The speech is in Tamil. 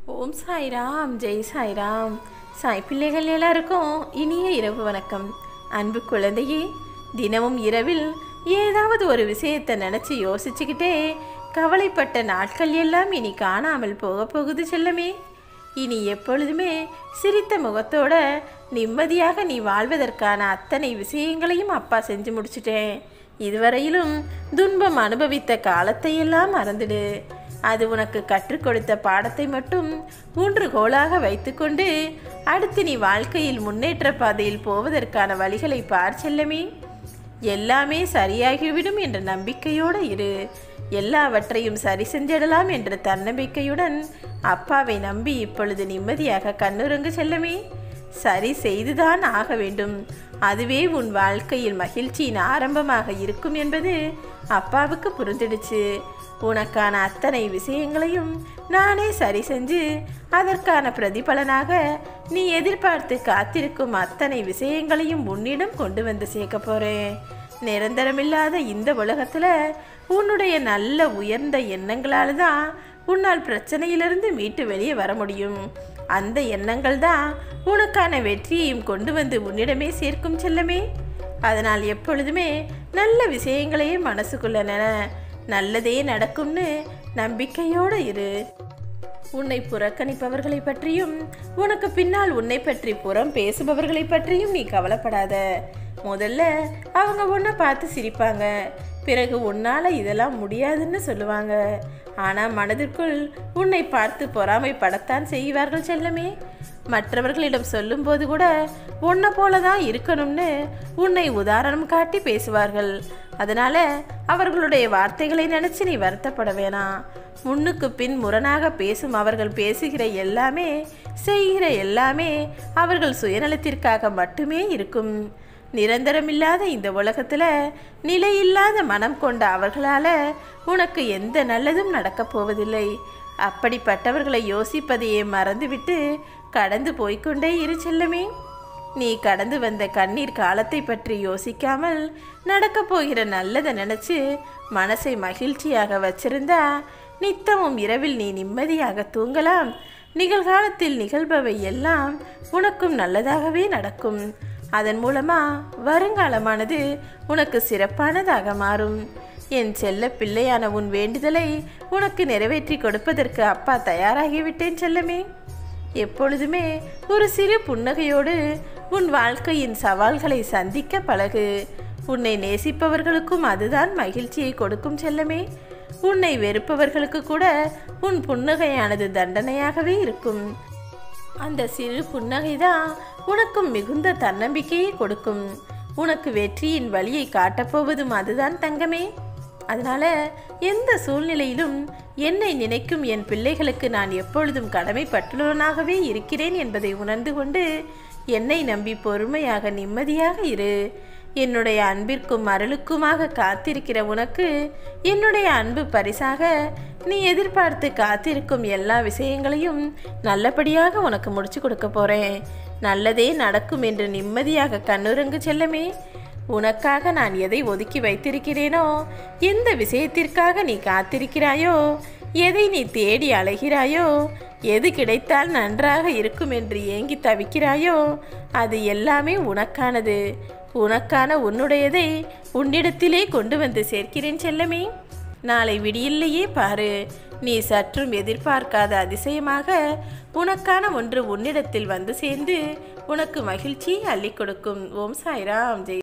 ஓம் சாய்ராம் ஜெய் சாய்ராம் சாய் பிள்ளைகள் எல்லாருக்கும் இனிய இரவு வணக்கம் அன்பு குழந்தையே தினமும் இரவில் ஏதாவது ஒரு விஷயத்தை நினச்சி யோசிச்சுக்கிட்டே கவலைப்பட்ட நாட்கள் எல்லாம் இனி காணாமல் போக போகுது செல்லமே இனி எப்பொழுதுமே சிரித்த முகத்தோட நிம்மதியாக நீ வாழ்வதற்கான அத்தனை விஷயங்களையும் அப்பா செஞ்சு முடிச்சிட்டேன் இதுவரையிலும் துன்பம் அனுபவித்த காலத்தையெல்லாம் மறந்துடு அது உனக்கு கற்றுக் கொடுத்த பாடத்தை மட்டும் ஊன்றுகோலாக வைத்துக்கொண்டு அடுத்து நீ வாழ்க்கையில் முன்னேற்ற பாதையில் போவதற்கான வழிகளை பார் செல்லமே எல்லாமே சரியாகிவிடும் என்ற நம்பிக்கையோடு இரு எல்லாவற்றையும் சரி செஞ்சிடலாம் என்ற தன்னம்பிக்கையுடன் அப்பாவை நம்பி இப்பொழுது நிம்மதியாக கண்ணுறங்கு செல்லமே சரி செய்துதான் ஆக வேண்டும் அதுவே உன் வாழ்க்கையில் மகிழ்ச்சியின் ஆரம்பமாக இருக்கும் என்பது அப்பாவுக்கு புரிஞ்சிடுச்சு உனக்கான அத்தனை விஷயங்களையும் நானே சரி செஞ்சு அதற்கான பிரதிபலனாக நீ எதிர்பார்த்து காத்திருக்கும் அத்தனை விஷயங்களையும் உன்னிடம் கொண்டு வந்து சேர்க்க போறேன் நிரந்தரமில்லாத இந்த உலகத்துல உன்னுடைய நல்ல உயர்ந்த எண்ணங்களால தான் உன்னால் பிரச்சனையிலிருந்து மீட்டு வெளியே வர முடியும் அந்த எண்ணங்கள் தான் உனக்கான வெற்றியையும் கொண்டு வந்து உன்னிடமே சேர்க்கும் செல்லமே அதனால் எப்பொழுதுமே நல்ல விஷயங்களையே மனசுக்குள்ள நின நல்லதே நடக்கும்னு நம்பிக்கையோடு இரு உன்னை புறக்கணிப்பவர்களை பற்றியும் உனக்கு பின்னால் உன்னை பற்றி புறம் பேசுபவர்களை பற்றியும் நீ கவலைப்படாத முதல்ல அவங்க உன்னை பார்த்து சிரிப்பாங்க பிறகு உன்னால் இதெல்லாம் முடியாதுன்னு சொல்லுவாங்க ஆனால் மனதிற்குள் உன்னை பார்த்து பொறாமைப்படத்தான் செய்வார்கள் செல்லமே மற்றவர்களிடம் சொல்லும்போது கூட உன்னை போல தான் இருக்கணும்னு உன்னை உதாரணம் காட்டி பேசுவார்கள் அதனால அவர்களுடைய வார்த்தைகளை நினைச்சு நீ வருத்தப்பட வேணாம் முன்னுக்கு பின் முரணாக பேசும் அவர்கள் பேசுகிற எல்லாமே செய்கிற எல்லாமே அவர்கள் சுயநலத்திற்காக மட்டுமே இருக்கும் நிரந்தரமில்லாத இந்த உலகத்தில் நிலையில்லாத மனம் கொண்ட அவர்களால் உனக்கு எந்த நல்லதும் நடக்கப் போவதில்லை அப்படிப்பட்டவர்களை யோசிப்பதையே மறந்துவிட்டு கடந்து போய்க்கொண்டே இரு செல்லமே நீ கடந்து வந்த கண்ணீர் காலத்தை பற்றி யோசிக்காமல் நடக்கப் போகிற நல்லதை நினச்சி மனசை மகிழ்ச்சியாக வச்சிருந்தா நித்தமும் இரவில் நீ நிம்மதியாக தூங்கலாம் நிகழ்காலத்தில் நிகழ்பவை எல்லாம் உனக்கும் நல்லதாகவே நடக்கும் அதன் மூலமா வருங்காலமானது உனக்கு சிறப்பானதாக மாறும் என் செல்ல பிள்ளையான உன் வேண்டுதலை உனக்கு நிறைவேற்றி கொடுப்பதற்கு அப்பா தயாராகிவிட்டேன் செல்லமே எப்பொழுதுமே ஒரு சிறு புன்னகையோடு உன் வாழ்க்கையின் சவால்களை சந்திக்க பழகு உன்னை நேசிப்பவர்களுக்கும் அதுதான் மகிழ்ச்சியை கொடுக்கும் செல்லமே உன்னை வெறுப்பவர்களுக்கு கூட உன் புன்னகையானது தண்டனையாகவே இருக்கும் அந்த சிறு புன்னகை தான் உனக்கும் மிகுந்த தன்னம்பிக்கையை கொடுக்கும் உனக்கு வெற்றியின் வழியை காட்டப்போவதும் அதுதான் தங்கமே அதனால எந்த சூழ்நிலையிலும் என்னை நினைக்கும் என் பிள்ளைகளுக்கு நான் எப்பொழுதும் கடமைப்பட்டுள்ளவனாகவே இருக்கிறேன் என்பதை உணர்ந்து கொண்டு என்னை நம்பி பொறுமையாக நிம்மதியாக இரு என்னுடைய அன்பிற்கும் அருளுக்குமாக காத்திருக்கிற உனக்கு என்னுடைய அன்பு பரிசாக நீ எதிர்பார்த்து காத்திருக்கும் எல்லா விஷயங்களையும் நல்லபடியாக உனக்கு முடிச்சு கொடுக்க போறேன் நல்லதே நடக்கும் என்று நிம்மதியாக கண்ணுறங்கு செல்லமே உனக்காக நான் எதை ஒதுக்கி வைத்திருக்கிறேனோ எந்த விஷயத்திற்காக நீ காத்திருக்கிறாயோ எதை நீ தேடி அலைகிறாயோ எது கிடைத்தால் நன்றாக இருக்கும் என்று ஏங்கி தவிக்கிறாயோ அது எல்லாமே உனக்கானது உனக்கான உன்னுடையதை உன்னிடத்திலே கொண்டு வந்து சேர்க்கிறேன் செல்லமே நாளை விடியில்லையே பாரு நீ சற்றும் எதிர்பார்க்காத அதிசயமாக உனக்கான ஒன்று உன்னிடத்தில் வந்து சேர்ந்து உனக்கு மகிழ்ச்சியை அள்ளிக் கொடுக்கும் ஓம் சாய்ராம் ஜெய்